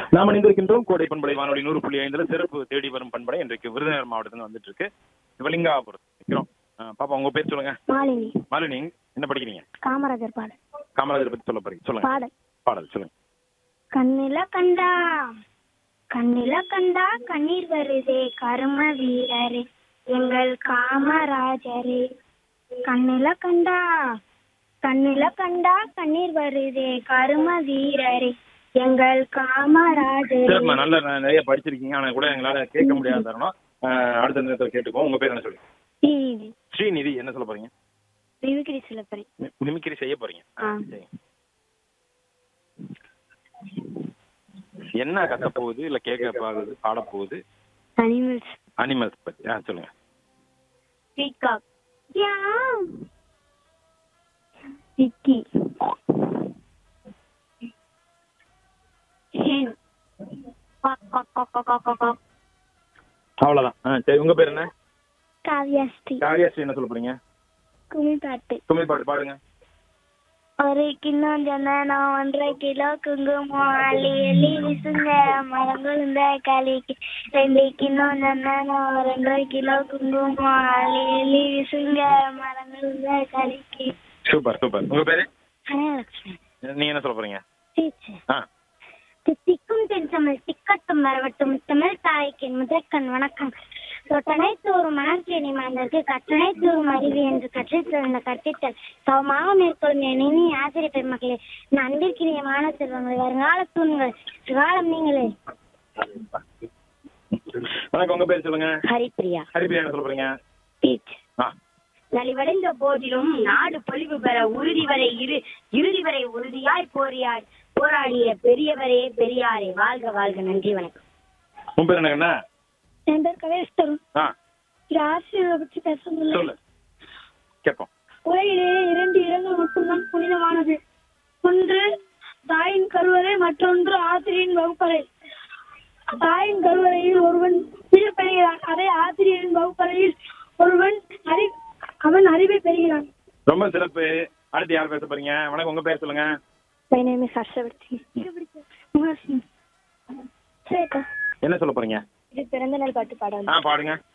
நாம் இணைந்திருக்கின்றோம் கோடை பண்படை வானொலி நூறு புள்ளி ஐந்துல சிறப்பு தேடி வரும் பண்படை இன்றைக்கு விருதுநகர் மாவட்டத்துல வந்துட்டு இருக்கு சிவலிங்காபுரம் நிக்கிறோம் ஆ, பாப்பா உங்க பேர் சொல்லுங்க மாலினி மாலினி என்ன படிக்கிறீங்க காமராஜர் பாடல் காமராஜர் பத்தி சொல்ல போறீங்க சொல்லுங்க பாடல் பாடல் சொல்லுங்க கண்ணில கண்டா கண்ணில கண்டா கண்ணீர் வருதே கரும வீரரே எங்கள் காமராஜரே கண்ணில கண்டா கண்ணில கண்டா கண்ணீர் வருதே கரும வீரரே எங்கள் காமராஜரே சரிம்மா நல்ல ந- நிறைய படிச்சிருக்கீங்க ஆனா கூட எங்களால கேட்க முடியாத தருணம் ஆ, அடுத்த நேரத்தில் கேட்டுக்கோ உங்க பேர் என்ன சொல்லுங்க டிவி ஸ்ரீநிதி என்ன சொல்ல போறீங்க விவிகிரி சிலப்பரி மி- மிமிக்ரி செய்ய போறீங்க ஆ, ஆ. சரி. என்ன கத்த போகுது இல்ல கேட்க போகுது பாட போகுது அனிமல்ஸ் அனிமல்ஸ் பத்தி ஆ சொல்லுங்க peacock yeah Vicky hen cock cock cock cock cock cock cock அவ்வளவுதான் ஆ, சரி உங்க பேர் என்ன காவியாஸ்ரீ காவியாஸ்ரீ என்ன சொல்ல போறீங்க குமிப்பாட்டு தமிழ் பாட்டு பாடுங்க ஒரு கிண்ணம் ஜனனம் ஒன்றரை கிலோ குங்குமம் அள்ளி அள்ளி விசுங்க மரங்கள் இந்த களிக்கு ரெண்டு கிண்ணம் ஜனனம் ரெண்டரை கிலோ குங்குமம் அள்ளி அள்ளி விசுங்க மரங்கள் இந்த களிக்கு சூப்பர் சூப்பர் உங்க பேரு கனகலட்சுமி நீங்க என்ன சொல்ல போறீங்க டீச்சர் ஆ திக்கும் தென்சமிழ் திக்கட்டும் வரவட்டும் தமிழ் தாய்க்கு முதற்கண் வணக்கம் தொட்டனை தூரும் மணற்கேணி மாந்தருக்கு கற்றனை தூரும் அறிவு என்று கற்றுத் தந்த கற்பித்தல் சமமாக மேற்கொள்ளும் என் இனி ஆசிரியர் பெருமக்களே நான் அன்பிற்கினிய மாணவ செல்வங்கள் வருங்கால தூண்கள் காலம் நீங்களே வணக்கம் உங்க பேர் சொல்லுங்க ஹரிப்பிரியா ஹரிபிரியா என்ன சொல்ல போறீங்க டீச் ஆ நலிவடைந்த போதிலும் நாடு பொலிவு பெற உறுதி வரை இரு இறுதி வரை உறுதியாய் போரியாய் போராடிய பெரியவரே பெரியாரே வாழ்க வாழ்க நன்றி வணக்கம் உன் பேர் என்ன என் பேர் கவேஷ் தருண் ஆ இது ஆசிரியரை பற்றி பேசவில்லை சொல்லு கேட்போம் உலகிலே இரண்டு இடங்கள் மட்டும்தான் புனிதமானது ஒன்று தாயின் கருவறை மற்றொன்று ஆசிரியரின் வகுப்பறை தாயின் கருவறையில் ஒருவன் உயிர் பெறுகிறான் அதே ஆசிரியரின் வகுப்பறையில் ஒருவன் அறி அவன் அறிவை பெறுகிறான் ரொம்ப சிறப்பு அடுத்து யார் பேச போறீங்க வணக்கம் உங்க பேர் சொல்லுங்க My name is ஹர்ஷவர்த்தி சரிக்கா என்ன சொல்ல போறீங்க இது பிறந்த நாள் பாட்டு பாடல் ஆ பாடுங்க